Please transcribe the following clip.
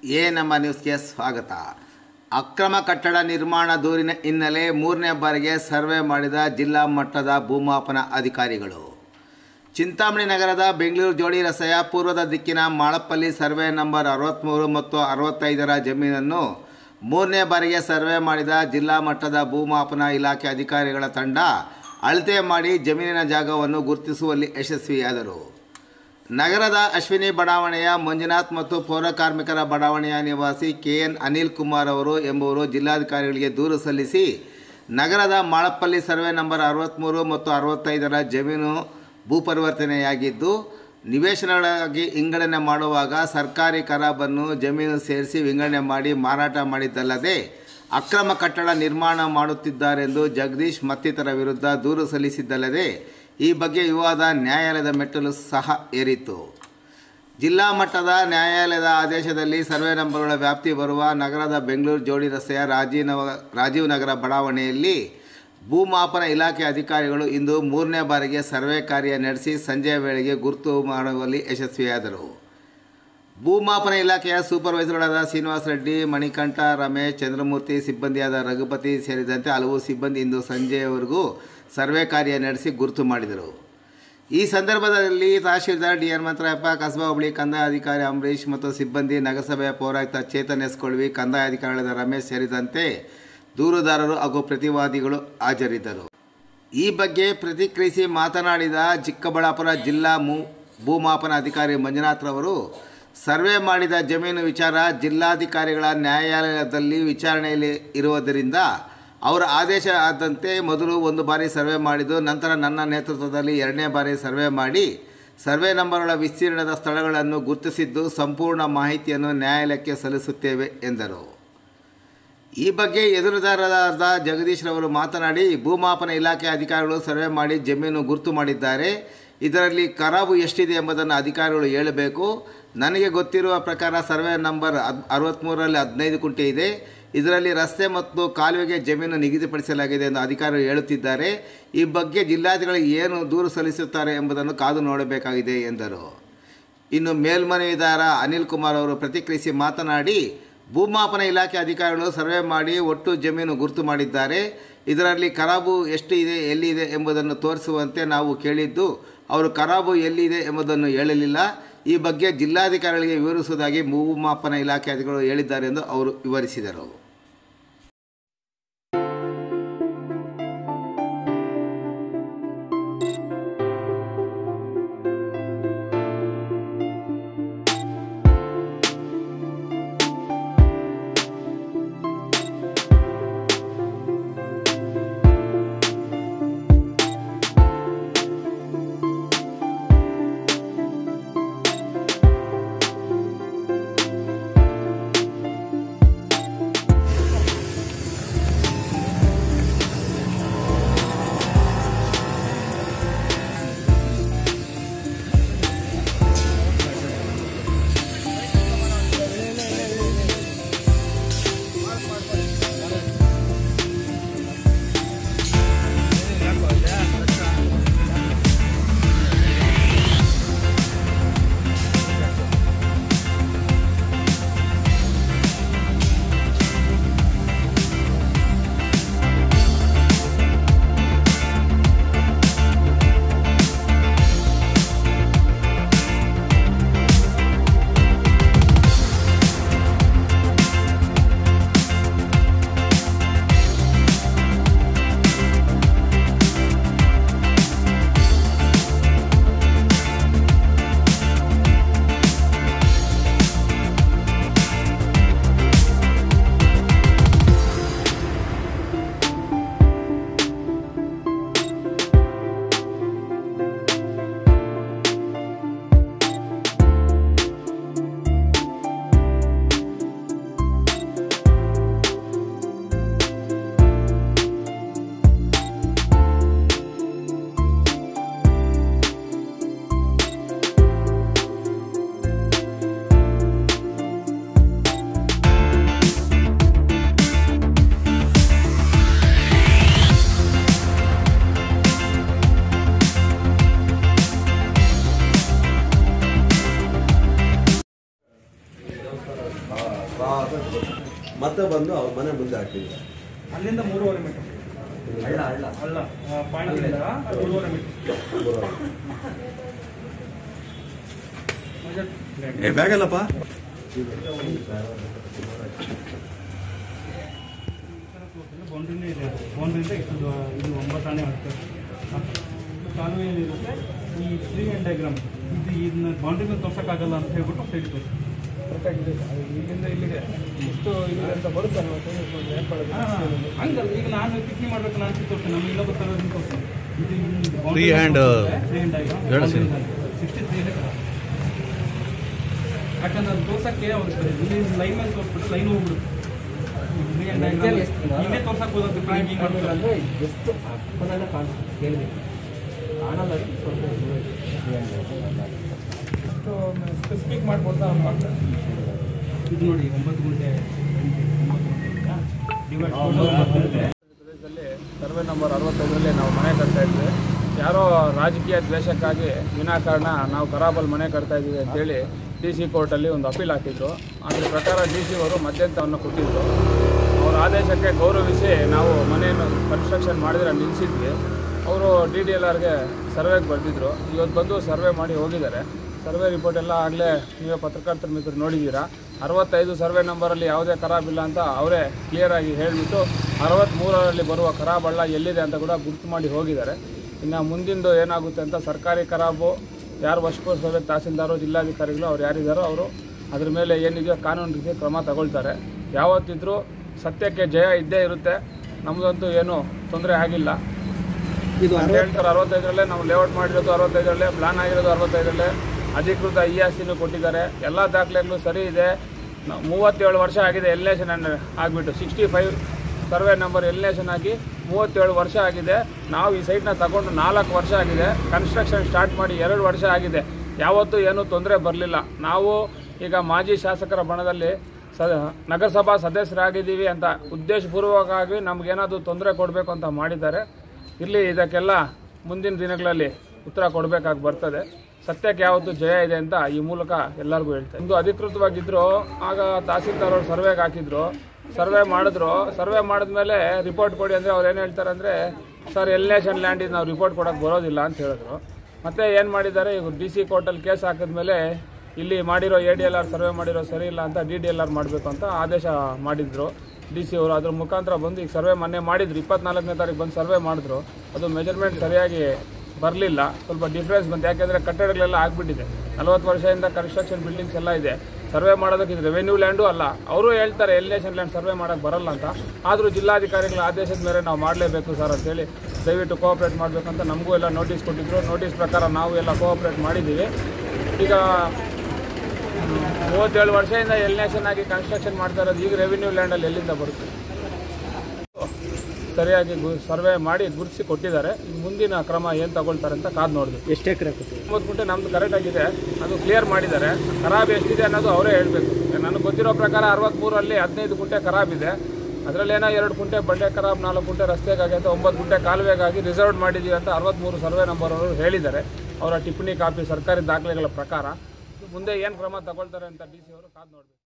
A ನಮ್ಮ ನ್ಯೂಸ್ಗೆ ಸ್ವಾಗತ ಅಕ್ರಮ ಕಟ್ಟಡ ನಿರ್ಮಾಣ ದೂರಿನ ಹಿನ್ನೆಲೆ ಮೂರನೇ ಬಾರಿಗೆ ಸರ್ವೆ ಮಾಡಿದ ಜಿಲ್ಲಾ ಮಟ್ಟದ ಭೂಮಾಪನ ಅಧಿಕಾರಿಗಳು ಚಿಂತಾಮಣಿ ನಗರದ ಬೆಂಗಳೂರು ಜೋಡಿ ರಸ್ತೆಯ ಪೂರ್ವದ ದಿಕ್ಕಿನ ಮಾಳಪ್ಪಲ್ಲಿ ಸರ್ವೆ ನಂಬರ್ ಅರವತ್ತ್ಮೂರು ಮತ್ತು ಅರವತ್ತೈದರ ಜಮೀನನ್ನು ಮೂರನೇ ಬಾರಿಗೆ ಸರ್ವೆ ಮಾಡಿದ ಜಿಲ್ಲಾ ಮಟ್ಟದ ಭೂಮಾಪನ ಇಲಾಖೆ ಅಧಿಕಾರಿಗಳ ತಂಡ ಅಳತೆ ಮಾಡಿ ಜಮೀನಿನ ಜಾಗವನ್ನು ಗುರುತಿಸುವಲ್ಲಿ ಯಶಸ್ವಿಯಾದರು ನಗರದ ಅಶ್ವಿನಿ ಬಡಾವಣೆಯ ಮಂಜುನಾಥ್ ಮತ್ತು ಪೌರ ಕಾರ್ಮಿಕರ ಬಡಾವಣೆಯ ನಿವಾಸಿ ಕೆ ಎನ್ ಅನಿಲ್ ಕುಮಾರ್ ಅವರು ಎಂಬುವರು ಜಿಲ್ಲಾಧಿಕಾರಿಗಳಿಗೆ ದೂರು ಸಲ್ಲಿಸಿ ನಗರದ ಮಾಳಪ್ಪಲ್ಲಿ ಸರ್ವೆ ನಂಬರ್ ಅರವತ್ತ್ಮೂರು ಮತ್ತು ಅರವತ್ತೈದರ ಜಮೀನು ಭೂಪರಿವರ್ತನೆಯಾಗಿದ್ದು ನಿವೇಶನಗಳಾಗಿ ವಿಂಗಡಣೆ ಮಾಡುವಾಗ ಸರ್ಕಾರಿ ಕರಾಬನ್ನು ಜಮೀನು ಸೇರಿಸಿ ವಿಂಗಡಣೆ ಮಾಡಿ ಮಾರಾಟ ಮಾಡಿದ್ದಲ್ಲದೆ ಅಕ್ರಮ ಕಟ್ಟಡ ನಿರ್ಮಾಣ ಮಾಡುತ್ತಿದ್ದಾರೆಂದು ಜಗದೀಶ್ ಮತ್ತಿತರ ವಿರುದ್ಧ ದೂರು ಸಲ್ಲಿಸಿದ್ದಲ್ಲದೆ ಈ ಬಗ್ಗೆ ವಿವಾದ ನ್ಯಾಯಾಲಯದ ಮೆಟ್ಟಲು ಸಹ ಏರಿತು ಜಿಲ್ಲಾ ಮಟ್ಟದ ನ್ಯಾಯಾಲಯದ ಆದೇಶದಲ್ಲಿ ಸರ್ವೆ ನಂಬರ್ಗಳ ವ್ಯಾಪ್ತಿ ಬರುವ ನಗರದ ಬೆಂಗಳೂರು ಜೋಡಿ ರಸ್ತೆಯ ರಾಜೀವ್ ನವ ರಾಜೀವ್ ನಗರ ಬಡಾವಣೆಯಲ್ಲಿ ಭೂಮಾಪನ ಇಲಾಖೆ ಅಧಿಕಾರಿಗಳು ಇಂದು ಮೂರನೇ ಬಾರಿಗೆ ಸರ್ವೆ ಕಾರ್ಯ ನಡೆಸಿ ಸಂಜೆಯ ವೇಳೆಗೆ ಗುರುತು ಮಾಡುವಲ್ಲಿ ಯಶಸ್ವಿಯಾದರು ಭೂಮಾಪನ ಇಲಾಖೆಯ ಸೂಪರ್ವೈಸರ್ಗಳಾದ ಶ್ರೀನಿವಾಸ ರೆಡ್ಡಿ ಮಣಿಕಂಠ ರಮೇಶ್ ಚಂದ್ರಮೂರ್ತಿ ಸಿಬ್ಬಂದಿಯಾದ ರಘುಪತಿ ಸೇರಿದಂತೆ ಹಲವು ಸಿಬ್ಬಂದಿ ಇಂದು ಸಂಜೆಯವರೆಗೂ ಸರ್ವೆ ಕಾರ್ಯ ನಡೆಸಿ ಗುರುತು ಮಾಡಿದರು ಈ ಸಂದರ್ಭದಲ್ಲಿ ತಹಶೀಲ್ದಾರ್ ಡಿ ಹನುಮಂತರಾಯಪ್ಪ ಕಸಬಾ ಹೋಬಳಿ ಕಂದಾಯ ಅಧಿಕಾರಿ ಅಂಬರೀಶ್ ಮತ್ತು ಸಿಬ್ಬಂದಿ ನಗರಸಭೆಯ ಪೌರಾಯುಕ್ತ ಚೇತನ್ ಎಸ್ಕೊಳ್ವಿ ಕಂದಾಯ ಅಧಿಕಾರಿಗಳಾದ ರಮೇಶ್ ಸೇರಿದಂತೆ ದೂರುದಾರರು ಹಾಗೂ ಪ್ರತಿವಾದಿಗಳು ಹಾಜರಿದ್ದರು ಈ ಬಗ್ಗೆ ಪ್ರತಿಕ್ರಿಯಿಸಿ ಮಾತನಾಡಿದ ಚಿಕ್ಕಬಳ್ಳಾಪುರ ಜಿಲ್ಲಾ ಮೂ ಭೂಮಾಪನ ಅಧಿಕಾರಿ ಮಂಜುನಾಥ್ರವರು ಸರ್ವೆ ಮಾಡಿದ ಜಮೀನು ವಿಚಾರ ಜಿಲ್ಲಾಧಿಕಾರಿಗಳ ನ್ಯಾಯಾಲಯದಲ್ಲಿ ವಿಚಾರಣೆಯಲ್ಲಿ ಇರುವುದರಿಂದ ಅವರ ಆದೇಶ ಆದಂತೆ ಮೊದಲು ಒಂದು ಬಾರಿ ಸರ್ವೆ ಮಾಡಿದ್ದು ನಂತರ ನನ್ನ ನೇತೃತ್ವದಲ್ಲಿ ಎರಡನೇ ಬಾರಿ ಸರ್ವೆ ಮಾಡಿ ಸರ್ವೆ ನಂಬರ್ಗಳ ವಿಸ್ತೀರ್ಣದ ಸ್ಥಳಗಳನ್ನು ಗುರುತಿಸಿದ್ದು ಸಂಪೂರ್ಣ ಮಾಹಿತಿಯನ್ನು ನ್ಯಾಯಾಲಯಕ್ಕೆ ಸಲ್ಲಿಸುತ್ತೇವೆ ಎಂದರು ಈ ಬಗ್ಗೆ ಎದುರುದಾರರಾದ ಜಗದೀಶ್ ರವರು ಮಾತನಾಡಿ ಭೂಮಾಪನ ಇಲಾಖೆ ಅಧಿಕಾರಿಗಳು ಸರ್ವೆ ಮಾಡಿ ಜಮೀನು ಗುರುತು ಮಾಡಿದ್ದಾರೆ ಇದರಲ್ಲಿ ಖರಾಬು ಎಷ್ಟಿದೆ ಎಂಬುದನ್ನು ಅಧಿಕಾರಿಗಳು ಹೇಳಬೇಕು ನನಗೆ ಗೊತ್ತಿರುವ ಪ್ರಕಾರ ಸರ್ವೆ ನಂಬರ್ ಹದ್ ಅರವತ್ತ್ಮೂರರಲ್ಲಿ ಹದಿನೈದು ಕುಂಟೆ ಇದೆ ಇದರಲ್ಲಿ ರಸ್ತೆ ಮತ್ತು ಕಾಲುವೆಗೆ ಜಮೀನು ನಿಗದಿಪಡಿಸಲಾಗಿದೆ ಎಂದು ಅಧಿಕಾರಿಗಳು ಹೇಳುತ್ತಿದ್ದಾರೆ ಈ ಬಗ್ಗೆ ಜಿಲ್ಲಾಧಿಕಾರಿಗಳು ಏನು ದೂರು ಸಲ್ಲಿಸುತ್ತಾರೆ ಎಂಬುದನ್ನು ಕಾದು ನೋಡಬೇಕಾಗಿದೆ ಎಂದರು ಇನ್ನು ಮೇಲ್ಮನವಿದಾರ ಅನಿಲ್ ಕುಮಾರ್ ಅವರು ಪ್ರತಿಕ್ರಿಯಿಸಿ ಮಾತನಾಡಿ ಭೂಮಾಪನ ಇಲಾಖೆ ಅಧಿಕಾರಿಗಳು ಸರ್ವೆ ಮಾಡಿ ಒಟ್ಟು ಜಮೀನು ಗುರುತು ಮಾಡಿದ್ದಾರೆ ಇದರಲ್ಲಿ ಖರಾಬು ಎಷ್ಟು ಇದೆ ಎಲ್ಲಿದೆ ಎಂಬುದನ್ನು ತೋರಿಸುವಂತೆ ನಾವು ಕೇಳಿದ್ದು ಅವರು ಖರಾಬು ಎಲ್ಲಿದೆ ಎಂಬುದನ್ನು ಹೇಳಲಿಲ್ಲ ಈ ಬಗ್ಗೆ ಜಿಲ್ಲಾಧಿಕಾರಿಗಳಿಗೆ ವಿವರಿಸುವುದಾಗಿ ಭೂಮಾಪನ ಇಲಾಖೆ ಅಧಿಕಾರಿಗಳು ಹೇಳಿದ್ದಾರೆ ಎಂದು ಅವರು ವಿವರಿಸಿದರು ಮತ್ತೆ ಬಂದು ಅವ್ರ ಮನೆ ಮುಂದೆ ಹಾಕಿದ್ರು ಅಲ್ಲಿಂದ ಮೂರುವರೆ ಮೀಟರ್ ಹಳ್ಳ ಹಳ್ಳ ಹಳ್ಳ ಪಾಯಿಂಟಿಂದ ಮೂರುವರೆ ಮೀಟರ್ ಬರೋರು. ಏ ಬ್ಯಾಗಲ್ಲಪ್ಪ ಬೌಂಡ್ರಿನೇ ಇದೆ ಬೌಂಡ್ರಿಂದ ಇದು ಇದು ಒಂಬತ್ತು ಆನೆ ಆಗ್ತದೆ ಕಾಲುವೆ ಏನಿರುತ್ತೆ ಈ ತ್ರೀ ಆ್ಯಂಡ್ ಡಯಾಗ್ರಾಮ್ ಇದು ಇದನ್ನ ಬೌಂಡ್ರಿ ಮೇಲೆ ತೋರ್ಸೋಕ್ಕಾಗಲ್ಲ ಅಂತ ಹೇಳ್ಬಿಟ್ಟು ಸೈಡ್ ತೋರಿಸಿ ಇಲ್ಲಿಂದ ಇಲ್ಲಿಗೆ ಇಷ್ಟು ಇಲ್ಲಿಗೆ ಅಂತ ಬರುತ್ತೆ ಹಂಗಲ್ಲ ಈಗ ನಾನು ಪಿಕ್ನಿ ಮಾಡ್ಬೇಕು ನಾನು ತೋರಿಸ್ತೇನೆ ನಮ್ಮ ಇನ್ನೊಬ್ಬ ತರೋದನ್ನ ತೋರಿಸ್ತೇನೆ ಇದು Free hand, three and diagram ಎರಡು ಸರಿ. ಸಿಕ್ಸ್ಟಿ ತ್ರೀ ಯಾಕಂದ್ರೆ ಅದು ತೋರ್ಸಕ್ಕೆ ಅವ್ರು ಇಲ್ಲಿ ಲೈನ್ ಮೇಲೆ ತೋರಿಸ್ಬಿಟ್ಟು ಲೈನ್ ಹೋಗ್ಬಿಡುತ್ತೆ Free hand diagram ಇಲ್ಲೇ ತೋರ್ಸಕ್ ಹೋದಂತ ಹಿಂಗೆ ಮಾಡ್ತಾರೆ ಅಂದ್ರೆ ಎಷ್ಟು ಅಪ್ಪನೆಲ್ಲ ಕಾಣಿಸುತ್ತೆ ಕೇಳಬೇಕು ಕಾಣಲ್ಲ ಸ್ವಲ್ಪ ಸ್ಪೆಸಿಫಿಕ್ ಮಾಡ್ಬೋದು ಅವ್ನು ಮಾಡ್ತಾರೆ ಇದು ನೋಡಿ ಒಂಬತ್ತು ಗುಂಟೆ ಡಿವೈಡ್ ಪ್ರದೇಶದಲ್ಲಿ ಸರ್ವೆ ನಂಬರ್ ಅರವತ್ತೈದರಲ್ಲಿ ನಾವು ಮನೆ ಕಟ್ತಾ ಇದ್ವಿ ಯಾರೋ ರಾಜಕೀಯ ದ್ವೇಷಕ್ಕಾಗಿ ವಿನಾಕಾರಣ ನಾವು ಖರಾಬಲ್ಲಿ ಮನೆ ಕಟ್ತಾ ಇದ್ದೀವಿ ಅಂತೇಳಿ ಡಿ ಸಿ ಕೋರ್ಟಲ್ಲಿ ಒಂದು ಅಪೀಲ್ ಹಾಕಿದ್ರು ಅದ್ರ ಪ್ರಕಾರ ಡಿ ಸಿ ಅವರು ಮಧ್ಯಂತರವನ್ನು ಕೊಟ್ಟಿದ್ರು ಅವರ ಆದೇಶಕ್ಕೆ ಗೌರವಿಸಿ ನಾವು ಮನೆಯನ್ನು ಕನ್ಸ್ಟ್ರಕ್ಷನ್ ಮಾಡಿದ್ರೆ ನಿಲ್ಲಿಸಿದ್ವಿ ಅವರು ಡಿ ಡಿ ಎಲ್ ಆರ್ಗೆ ಸರ್ವೆಗೆ ಬರೆದಿದ್ರು ಇವತ್ತು ಬಂದು ಸರ್ವೆ ಮಾಡಿ ಹೋಗಿದ್ದಾರೆ ಸರ್ವೆ ರಿಪೋರ್ಟ್ ಎಲ್ಲ ಆಗಲೇ ನೀವೇ ಪತ್ರಕರ್ತರ ಮಿತ್ರರು ನೋಡಿದ್ದೀರಾ ಅರವತ್ತೈದು ಸರ್ವೆ ನಂಬರಲ್ಲಿ ಯಾವುದೇ ಖರಾಬ್ ಇಲ್ಲ ಅಂತ ಅವರೇ ಕ್ಲಿಯರಾಗಿ ಹೇಳಿಬಿಟ್ಟು ಅರವತ್ತ್ಮೂರರಲ್ಲಿ ಬರುವ ಖರಾಬ್ ಹಳ್ಳ ಎಲ್ಲಿದೆ ಅಂತ ಕೂಡ ಗುರ್ತು ಮಾಡಿ ಹೋಗಿದ್ದಾರೆ ಇನ್ನು ಮುಂದಿಂದು ಏನಾಗುತ್ತೆ ಅಂತ ಸರ್ಕಾರಿ ಖರಾಬು ಯಾರು ವಶಪಡಿಸಬೇಕು ತಹಸೀಲ್ದಾರು ಜಿಲ್ಲಾಧಿಕಾರಿಗಳು ಅವ್ರು ಯಾರಿದ್ದಾರೋ ಅವರು ಅದ್ರ ಮೇಲೆ ಏನಿದೆಯೋ ಕಾನೂನು ರೀತಿ ಕ್ರಮ ತಗೊಳ್ತಾರೆ ಯಾವತ್ತಿದ್ರೂ ಸತ್ಯಕ್ಕೆ ಜಯ ಇದ್ದೇ ಇರುತ್ತೆ ನಮ್ಮದಂತೂ ಏನೂ ತೊಂದರೆ ಆಗಿಲ್ಲ ಅಂತ ಹೇಳ್ತಾರೆ ಅರವತ್ತೈದರಲ್ಲೇ ನಾವು ಲೇಔಟ್ ಮಾಡಿರೋದು ಅರವತ್ತೈದರಲ್ಲೇ ಪ್ಲಾನ್ ಆಗಿರೋದು ಅರವತ್ತೈದರಲ್ಲೇ ಅಧಿಕೃತ ಇ ಆರ್ ಸಿನೂ ಕೊಟ್ಟಿದ್ದಾರೆ ಎಲ್ಲ ದಾಖಲೆಗಳು ಸರಿ ಇದೆ ನ- ಮೂವತ್ತೇಳು ವರ್ಷ ಆಗಿದೆ ಎಲ್ನೇಷನ್ ಆಗಿಬಿಟ್ಟು sixty five survey number alienation ಆಗಿ ಮೂವತ್ತೇಳು ವರ್ಷ ಆಗಿದೆ ನಾವು ಈ ಸೈಟ್ನ ತಗೊಂಡು ನಾಲ್ಕು ವರ್ಷ ಆಗಿದೆ ಕನ್ಸ್ಟ್ರಕ್ಷನ್ ಸ್ಟಾರ್ಟ್ ಮಾಡಿ ಎರಡು ವರ್ಷ ಆಗಿದೆ ಯಾವತ್ತೂ ಏನೂ ತೊಂದರೆ ಬರಲಿಲ್ಲ ನಾವು ಈಗ ಮಾಜಿ ಶಾಸಕರ ಬಣದಲ್ಲಿ ಸ ನಗರಸಭಾ ಸದಸ್ಯರಾಗಿದ್ದೀವಿ ಅಂತ ಉದ್ದೇಶಪೂರ್ವಕವಾಗಿ ನಮಗೇನಾದರೂ ತೊಂದರೆ ಕೊಡಬೇಕು ಅಂತ ಮಾಡಿದ್ದಾರೆ ಇರಲಿ ಇದಕ್ಕೆಲ್ಲ ಮುಂದಿನ ದಿನಗಳಲ್ಲಿ ಉತ್ತರ ಕೊಡಬೇಕಾಗಿ ಬರ್ತದೆ ಸತ್ಯಕ್ಕೆ ಯಾವತ್ತು ಜಯ ಇದೆ ಅಂತ ಈ ಮೂಲಕ ಎಲ್ಲರಿಗೂ ಹೇಳ್ತೇನೆ ಒಂದು ಅಧಿಕೃತವಾಗಿದ್ದರು ಆಗ ತಹಸೀಲ್ದಾರ್ ಅವರು ಸರ್ವೆಗೆ ಹಾಕಿದ್ರು ಸರ್ವೆ ಮಾಡಿದ್ರು ಸರ್ವೆ ಮಾಡಿದ್ಮೇಲೆ ರಿಪೋರ್ಟ್ ಕೊಡಿ ಅಂದರೆ ಅವ್ರು ಏನು ಹೇಳ್ತಾರೆ ಅಂದರೆ ಸರ್ ಎಲ್ನೇಷನ್ ಲ್ಯಾಂಡ್ ಇದು ನಾವು ರಿಪೋರ್ಟ್ ಕೊಡೋಕ್ಕೆ ಬರೋದಿಲ್ಲ ಅಂತ ಹೇಳಿದ್ರು ಮತ್ತೆ ಏನು ಮಾಡಿದ್ದಾರೆ ಈಗ ಡಿ ಸಿ ಕೋರ್ಟಲ್ಲಿ ಕೇಸ್ ಹಾಕಿದ್ಮೇಲೆ ಇಲ್ಲಿ ಮಾಡಿರೋ A D L R survey ಮಾಡಿರೋ ಸರಿ ಇಲ್ಲ ಅಂತ ಡಿ ಡಿ ಎಲ್ ಆರ್ ಮಾಡಬೇಕು ಅಂತ ಆದೇಶ ಮಾಡಿದ್ರು ಡಿ ಸಿ ಅವರು ಅದ್ರ ಮುಖಾಂತರ ಬಂದು ಈಗ ಸರ್ವೆ ಮೊನ್ನೆ ಮಾಡಿದ್ರು ಇಪ್ಪತ್ನಾಲ್ಕನೇ ತಾರೀಕು ಬಂದು ಸರ್ವೆ ಮಾಡಿದ್ರು ಅದು ಮೆಜರ್ಮೆಂಟ್ ಸರಿಯಾಗಿ ಬರಲಿಲ್ಲ ಸ್ವಲ್ಪ ಡಿಫ್ರೆನ್ಸ್ ಬಂತು ಯಾಕೆಂದರೆ ಕಟ್ಟಡಗಳೆಲ್ಲ ಆಗಿಬಿಟ್ಟಿದೆ ನಲವತ್ತು ವರ್ಷದಿಂದ ಕನ್ಸ್ಟ್ರಕ್ಷನ್ ಬಿಲ್ಡಿಂಗ್ಸ್ ಎಲ್ಲ ಇದೆ ಸರ್ವೆ ಮಾಡೋದಕ್ಕೆ ಇದು ರೆವೆನ್ಯೂ ಲ್ಯಾಂಡು ಅಲ್ಲ ಅವರು ಹೇಳ್ತಾರೆ ಎಲಿನೇಷನ್ ಲ್ಯಾಂಡ್ ಸರ್ವೆ ಮಾಡೋಕ್ಕೆ ಬರಲ್ಲ ಅಂತ ಆದರೂ ಜಿಲ್ಲಾಧಿಕಾರಿಗಳ ಆದೇಶದ ಮೇಲೆ ನಾವು ಮಾಡಲೇಬೇಕು ಸರ್ ಅಂತೇಳಿ ದಯವಿಟ್ಟು ಕೋಆಪ್ರೇಟ್ ಮಾಡಬೇಕಂತ ನಮಗೂ ಎಲ್ಲ ನೋಟಿಸ್ ಕೊಟ್ಟಿದ್ರು ನೋಟಿಸ್ ಪ್ರಕಾರ ನಾವು ಎಲ್ಲ ಕೋಆಪ್ರೇಟ್ ಮಾಡಿದ್ದೀವಿ ಈಗ ಮೂವತ್ತೇಳು ವರ್ಷದಿಂದ ಎಲಿನೇಷನ್ ಆಗಿ ಕನ್ಸ್ಟ್ರಕ್ಷನ್ ಮಾಡ್ತಾ ಇರೋದು ಈಗ ರೆವಿನ್ಯೂ ಲ್ಯಾಂಡಲ್ಲಿ ಎಲ್ಲಿಂದ ಬರುತ್ತೆ ಸರಿಯಾಗಿ ಸರ್ವೆ ಮಾಡಿ ಗುರುತಿಸಿ ಕೊಟ್ಟಿದ್ದಾರೆ ಈಗ ಮುಂದಿನ ಕ್ರಮ ಏನು ತಗೊಳ್ತಾರೆ ಅಂತ ಕಾದು ನೋಡಿದ್ವಿ ಎಷ್ಟು ಎಕರೆ ಕೊಟ್ಟಿದೆ ಒಂಬತ್ತು ಗುಂಟೆ ನಮ್ದು ಕರೆಕ್ಟ್ ಆಗಿದೆ ಅದು ಕ್ಲಿಯರ್ ಮಾಡಿದ್ದಾರೆ ಖರಾಬ್ ಎಷ್ಟಿದೆ ಅನ್ನೋದು ಅವರೇ ಹೇಳಬೇಕು ನನಗೆ ಗೊತ್ತಿರೋ ಪ್ರಕಾರ ಅರವತ್ತ್ಮೂರಲ್ಲಿ ಹದಿನೈದು ಗುಂಟೆ ಖರಾಬ್ ಇದೆ ಅದರಲ್ಲಿ ಏನೋ ಎರಡು ಗುಂಟೆ ಬಂಡೆ ಖರಾಬ್ ನಾಲ್ಕು ಗುಂಟೆ ರಸ್ತೆಗಾಗೈತೆ ಒಂಬತ್ತು ಗುಂಟೆ ಕಾಲುವೆಗಾಗಿ ರಿಸರ್ವ್ ಮಾಡಿದ್ದೀವಿ ಅಂತ ಅರವತ್ತ್ಮೂರು ಸರ್ವೆ ನಂಬರ್ ಅವರು ಹೇಳಿದ್ದಾರೆ ಅವರ ಟಿಪ್ಪಣಿ ಕಾಪಿ ಸರ್ಕಾರಿ ದಾಖಲೆಗಳ ಪ್ರಕಾರ ಮುಂದೆ ಏನು ಕ್ರಮ ತಗೊಳ್ತಾರೆ ಅಂತ ಡಿ ಸಿ ಅವರು ಕಾದು ನೋಡಬೇಕು